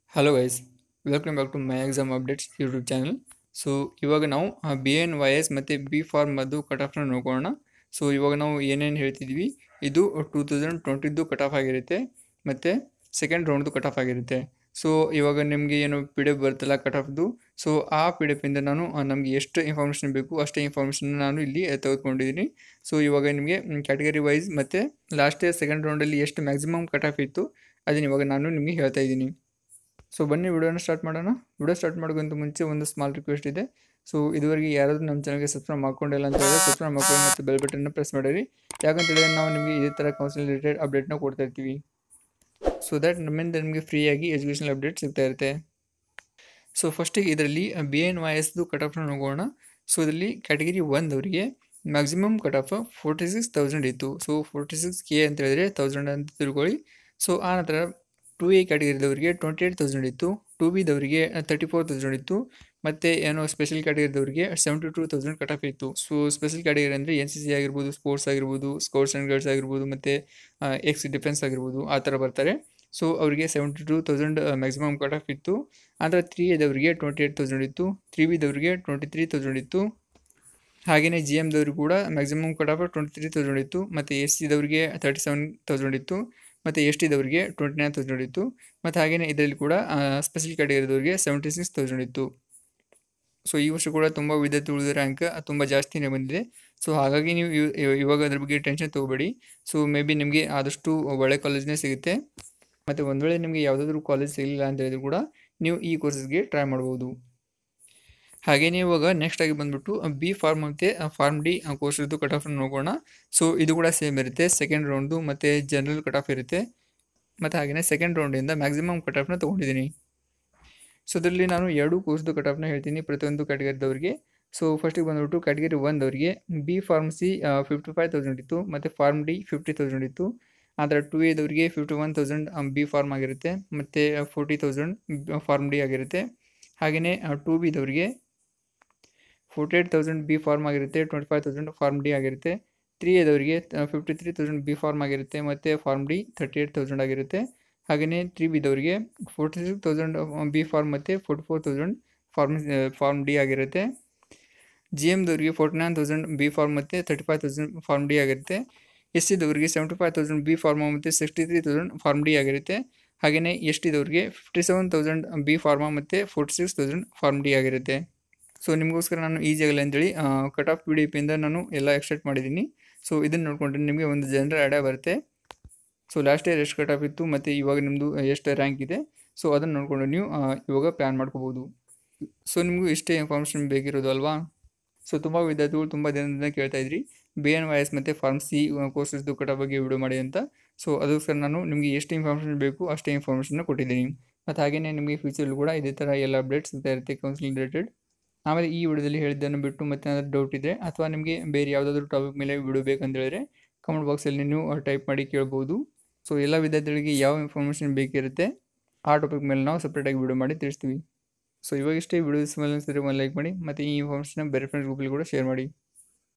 hello guys welcome back to my exam updates YouTube channel so ಇವಾಗ ನಾವು B N Y S ಮತ್ತು B pharm ಅದು cut ಆಫ್ನ ನೋಡ್ಕೊಳ್ಳೋಣ ಸೊ ಇವಾಗ ನಾವು ಏನೇನು ಹೇಳ್ತಿದ್ವಿ ಇದು ಟೂ ತೌಸಂಡ್ ಟ್ವೆಂಟಿದ್ದು ಕಟ್ ಆಫ್ ಆಗಿರುತ್ತೆ ಮತ್ತು ಸೆಕೆಂಡ್ ರೌಂಡ್ದು ಕಟ್ ಆಫ್ ಆಗಿರುತ್ತೆ ಸೊ ಇವಾಗ ನಿಮಗೆ ಏನು ಪಿ ಡಿ ಎಫ್ ಬರುತ್ತಲ್ಲ ಕಟ್ ಆಫ್ದು ಸೊ ಆ ಪಿ ಡಿ ಎಫಿಂದ ನಾನು ಆ, ನಮಗೆ ಎಷ್ಟು ಇನ್ಫಾರ್ಮೇಷನ್ ಬೇಕು ಅಷ್ಟೇ ಇನ್ಫಾರ್ಮೇಷನ್ ನಾನು ಇಲ್ಲಿ ತೆಗೆದುಕೊಂಡಿದ್ದೀನಿ ಸೊ ಇವಾಗ ನಿಮಗೆ ಕ್ಯಾಟಗರಿ ವೈಸ್ ಮತ್ತು ಲಾಸ್ಟ್ ಇಯರ್ ಸೆಕೆಂಡ್ ರೌಂಡಲ್ಲಿ ಎಷ್ಟು ಮ್ಯಾಕ್ಸಿಮಮ್ ಕಟ್ ಆಫ್ ಇತ್ತು ಅದನ್ನ ಇವಾಗ ನಾನು ನಿಮಗೆ ಹೇಳ್ತಾ ಇದ್ದೀನಿ ಸೊ ಬನ್ನಿ ವಿಡಿಯೋನ ಸ್ಟಾರ್ಟ್ ಮಾಡೋಣ ವಿಡಿಯೋ ಸ್ಟಾರ್ಟ್ ಮಾಡೋಕ್ಕಿಂತ ಮುಂಚೆ ಒಂದು ಸ್ಮಾಲ್ ರಿಕ್ವೆಸ್ಟ್ ಇದೆ ಸೊ ಇದುವರೆಗೆ ಯಾರಾದರೂ ನಮ್ಮ ಚಾನಲ್ಗೆ ಸಬ್ಸ್ಕ್ರೈಬ್ ಮಾಡ್ಕೊಂಡಿಲ್ಲ ಅಂತ ಹೇಳಿದ್ರೆ ಸಬ್ಸ್ಕ್ರೈಬ್ ಮಾಡ್ಕೊಳ್ಳಿ ಮತ್ತು ಬೆಲ್ ಬಟನ್ನ ಪ್ರೆಸ್ ಮಾಡಿರಿ ಯಾಕಂತ ಹೇಳಿದ್ರೆ ನಾವು ನಿಮಗೆ ಇದೇ ಥರ ಕೌನ್ಸಿಲ್ ರಿಲೇಟೆಡ್ ಅಪ್ಡೇಟ್ನ ಕೊಡ್ತಾ ಇರ್ತೀವಿ ಸೊ ದ್ಯಾಟ್ ನಮ್ಮಿಂದ ನಿಮಗೆ ಫ್ರೀಯಾಗಿ ಎಜುಕೇಷನಲ್ ಅಪ್ಡೇಟ್ ಸಿಗ್ತಾ ಇರುತ್ತೆ ಸೊ ಫಸ್ಟಿಗೆ ಇದರಲ್ಲಿ ಬಿ ಎನ್ ವೈ ಎಸ್ದು ಕಟ್ ಆಫ್ನ ನೋಡೋಣ ಸೊ ಇದರಲ್ಲಿ ಕ್ಯಾಟಗರಿ ಒಂದವರಿಗೆ maximum cut off forty six thousand ಇತ್ತು ಸೊ ಫೋರ್ಟಿ ಸಿಕ್ಸ್ ಕೆ ಅಂತ ಹೇಳಿದ್ರೆ ತೌಸಂಡ್ ಅಂತ ತಿಳ್ಕೊಳ್ಳಿ ಸೊ ಆ ನಂತರ ಟು ಎ ಕ್ಯಾಟಗರಿದವರಿಗೆ ಟ್ವೆಂಟಿ ಏಯ್ಟ್ ತೌಸಂಡ್ ಇತ್ತು ಟು ಬಿದವರಿಗೆ ತರ್ಟಿ ಫೋರ್ ತೌಸಂಡ್ ಇತ್ತು ಮತ್ತು ಏನೋ ಸ್ಪೆಷಲ್ ಕ್ಯಾಟಗರಿದವರಿಗೆ seventy two thousand cut off ಇತ್ತು ಸೊ ಸ್ಪೆಷಲ್ ಕ್ಯಾಟಗರಿ ಅಂದರೆ ಎನ್ ಸಿ ಸಿ ಆಗಿರ್ಬೋದು ಸ್ಪೋರ್ಟ್ಸ್ ಆಗಿರ್ಬೋದು ಸ್ಕೌಟ್ಸ್ ಆ್ಯಂಡ್ ಗೈಡ್ಸ್ ಆಗಿರ್ಬೋದು ಮತ್ತು ಎಕ್ಸ್ ಡಿಫೆನ್ಸ್ ಆಗಿರ್ಬೋದು ಆ ಥರ ಬರ್ತಾರೆ ಸೊ ಅವರಿಗೆ seventy two thousand maximum cut off ಇತ್ತು ಆದರೆ ತ್ರೀ ಎದವರಿಗೆ ಟ್ವೆಂಟಿ ಏಯ್ಟ್ ತೌಸಂಡ್ ಇತ್ತು ತ್ರೀ ಬಿದವರಿಗೆ ಟ್ವೆಂಟಿ ತ್ರೀ ತೌಸಂಡ್ ಇತ್ತು ಹಾಗೆಯೇ ಜಿ ಎಮ್ದವ್ರಿಗೆ ಕೂಡ maximum cut off twenty three thousand ಇತ್ತು ಮತ್ತು ಎಸ್ ಸಿದವರಿಗೆ ತರ್ಟಿ ಸೆವೆನ್ ತೌಸಂಡ್ ಇತ್ತು ಮತ್ತು ಎಸ್ ಟಿದವರಿಗೆ ಟ್ವೆಂಟಿ ನೈನ್ ತೌಸಂಡ್ ಇತ್ತು ಮತ್ತು ಹಾಗೆಯೇ ಇದರಲ್ಲಿ ಕೂಡ ಸ್ಪೆಷಲ್ ಕ್ಯಾಟಗರಿದವರಿಗೆ ಸೆವೆಂಟಿ ಸಿಕ್ಸ್ ತೌಸಂಡ್ ಇತ್ತು ಸೊ ಈ ವರ್ಷ ಕೂಡ ತುಂಬ ವಿದ್ಯಾರ್ಥಿಗಳ ರ್ಯಾಂಕ್ ತುಂಬ ಜಾಸ್ತಿನೇ ಬಂದಿದೆ ಸೊ ಹಾಗಾಗಿ ನೀವು ಇವ್- ಇವ್- ಇವಾಗ ಅದ್ರ ಬಗ್ಗೆ ಟೆನ್ಷನ್ ತೊಗೋಬೇಡಿ ಸೊ ಮೇ ಬಿ ನಿಮಗೆ ಆದಷ್ಟು ಒಳ್ಳೆ ಕಾಲೇಜ್ನೇ ಸಿಗುತ್ತೆ ಮತ್ತು ಒಂದು ವೇಳೆ ನಿಮಗೆ ಯಾವುದಾದ್ರೂ ಕಾಲೇಜ್ ಸಿಗಲಿಲ್ಲ ಅಂತ ಹೇಳಿದ್ರು ಕೂಡ ನೀವು ಈ ಕೋರ್ಸಸ್ಗೆ ಟ್ರೈ ಮಾಡ್ಬೋದು ಹಾಗೆಯೇ ಇವಾಗ ನೆಕ್ಸ್ಟ್ ಆಗಿ ಬಂದ್ಬಿಟ್ಟು ಬಿ ಫಾರ್ಮ್ ಮತ್ತು ಫಾರ್ಮ್ ಡಿ ಕೋರ್ಸದ್ದು ಕಟ್ ಆಫ್ ನೋಡೋಣ ಸೊ ಇದು ಕೂಡ ಸೇಮ್ ಇರುತ್ತೆ ಸೆಕೆಂಡ್ ರೌಂಡು ಮತ್ತು ಜನರಲ್ ಕಟ್ ಆಫ್ ಇರುತ್ತೆ ಮತ್ತು ಹಾಗೆಯೇ ಸೆಕೆಂಡ್ ರೌಂಡಿಂದ ಮ್ಯಾಕ್ಸಿಮಮ್ ಕಟ್ ಆಫ್ನ ತೊಗೊಂಡಿದ್ದೀನಿ ಸೊ ಇದರಲ್ಲಿ ನಾನು ಎರಡು ಕೋರ್ಸ್ದು ಕಟ್ ಆಫ್ನ ಹೇಳ್ತೀನಿ ಪ್ರತಿಯೊಂದು ಕ್ಯಾಟಗರಿದವರಿಗೆ ಸೊ ಫಸ್ಟಿಗೆ ಬಂದ್ಬಿಟ್ಟು ಕ್ಯಾಟಗರಿ ಒಂದವರಿಗೆ B pharmacy fifty five thousand ಇತ್ತು ಮತ್ತು ಫಾರ್ಮ್ ಡಿ ಫಿಫ್ಟಿ ತೌಸಂಡ್ ಇತ್ತು ಆದರೆ ಟು ಎದವರಿಗೆ fifty one thousand B pharm ಆಗಿರುತ್ತೆ ಮತ್ತು ಫೋರ್ಟಿ ತೌಸಂಡ್ ಫಾರ್ಮ್ ಡಿ ಆಗಿರುತ್ತೆ ಹಾಗೆಯೇ ಟು ಬಿದವರಿಗೆ forty eight thousand B pharm ಆಗಿರುತ್ತೆ twenty five thousand pharm D ಆಗಿರುತ್ತೆ ತ್ರೀ ಎದವರಿಗೆ fifty three thousand B pharm ಆಗಿರುತ್ತೆ ಮತ್ತು pharm D thirty eight thousand ಆಗಿರುತ್ತೆ ಹಾಗೆಯೇ ತ್ರೀ ಬಿದವರಿಗೆ forty six thousand B pharm ಮತ್ತು forty four thousand pharm pharm D ಆಗಿರುತ್ತೆ ಜಿ ಎಮ್ದವ್ರಿಗೆ forty nine thousand B pharm ಮತ್ತು thirty five thousand pharm D ಆಗಿರುತ್ತೆ ಎಸ್ ಸಿದವರಿಗೆ seventy five thousand B pharm ಮತ್ತು sixty three thousand pharm D ಆಗಿರುತ್ತೆ ಹಾಗೆಯೇ S ಟಿದವ್ರಿಗೆ fifty seven thousand B pharm ಮತ್ತು forty six thousand pharm D ಆಗಿರುತ್ತೆ so ನಿಮಗೋಸ್ಕರ ನಾನು ಈಸಿ ಆಗಲ್ಲ ಅಂತೇಳಿ ಕಟ್ ಆಫ್ ಪಿ ಡಿ ಪಿಯಿಂದ ನಾನು ಎಲ್ಲ ಎಕ್ಸ್ಟ್ರಾಕ್ಟ್ ಮಾಡಿದ್ದೀನಿ ಸೊ ಇದನ್ನು ನೋಡಿಕೊಂಡ್ರೆ ನಿಮಗೆ ಒಂದು ಜನರ ಐಡಿಯಾ ಬರುತ್ತೆ ಸೊ ಲಾಸ್ಟ್ ಇಯರ್ ಎಷ್ಟು ಕಟ್ ಆಫ್ ಇತ್ತು ಮತ್ತು ಇವಾಗ ನಿಮ್ಮದು ಎಷ್ಟು ರ್ಯಾಂಕ್ ಇದೆ ಸೊ ಅದನ್ನು ನೋಡಿಕೊಂಡು ನೀವು ಆ, ಇವಾಗ ಪ್ಲ್ಯಾನ್ ಮಾಡ್ಕೋಬೋದು ಸೊ ನಿಮಗೂ ಇಷ್ಟೇ ಇನ್ಫಾರ್ಮೇಷನ್ ಬೇಕಿರೋದು ಅಲ್ವಾ ಸೊ ತುಂಬ ವಿದ್ಯಾರ್ಥಿಗಳು ತುಂಬ ದಿನದಿಂದ ಕೇಳ್ತಾ ಇದ್ರಿ ಬಿ ಎನ್ ವೈ ಎಸ್ ಮತ್ತು ಫಾರ್ಮಸಿ ಕೋರ್ಸಸ್ದು ಕಟ ಬಗ್ಗೆ ವಿಡಿಯೋ ಮಾಡಿ ಅಂತ ಸೊ ಅದಕ್ಕೋಸ್ಕರ ನಾನು ನಿಮಗೆ ಎಷ್ಟು ಇನ್ಫಾರ್ಮೇಷನ್ ಬೇಕು ಅಷ್ಟೇ ಇನ್ಫಾರ್ಮೇಷನ್ನ ಕೊಟ್ಟಿದ್ದೀನಿ ಮತ್ತು ಹಾಗೆಯೇ ನಿಮಗೆ ಫ್ಯೂಚರ್ಲ್ಲೂ ಕೂಡ ಇದೇ ಥರ ಎಲ್ಲ ಅಪ್ಡೇಟ್ಸ್ ಸಿಗ್ತಾ ಇರುತ್ತೆ ಕೌನ್ಸಿಲಿಂಗ್ ರಿಲೇಟೆಡ್ ಆಮೇಲೆ ಈ ವಿಡಿಯೋದಲ್ಲಿ ಹೇಳಿದ್ದನ್ನು ಬಿಟ್ಟು ಮತ್ತೆ ಏನಾದರೂ ಡೌಟ್ ಇದೆ ಅಥವಾ ನಿಮಗೆ ಬೇರೆ ಯಾವುದಾದ್ರೂ ಟಾಪಿಕ್ ಮೇಲೆ ವಿಡಿಯೋ ಬೇಕಂತ ಹೇಳಿದ್ರೆ ಕಮೆಂಟ್ ಬಾಕ್ಸಲ್ಲಿ ನೀವು ಟೈಪ್ ಮಾಡಿ ಕೇಳ್ಬೋದು ಸೊ ಎಲ್ಲ ವಿದ್ಯಾರ್ಥಿಗಳಿಗೆ ಯಾವ ಇನ್ಫಾರ್ಮೇಷನ್ ಬೇಕಿರುತ್ತೆ ಆ ಟಾಪಿಕ್ ಮೇಲೆ ನಾವು ಸಪ್ರೇಟಾಗಿ ವಿಡಿಯೋ ಮಾಡಿ ತಿಳಿಸ್ತೀವಿ ಸೊ ಇವಾಗ ಇಷ್ಟೇ ವಿಡಿಯೋಸ್ ಮೇಲೆ ಸರಿ ಒಂದು ಲೈಕ್ ಮಾಡಿ ಮತ್ತು ಈ ಇನ್ಫಾರ್ಮೇಷನ್ ಬೇರೆ ಫ್ರೆಂಡ್ಸ್ ಗ್ರೂಪಲ್ಲಿ ಕೂಡ ಶೇರ್ ಮಾಡಿ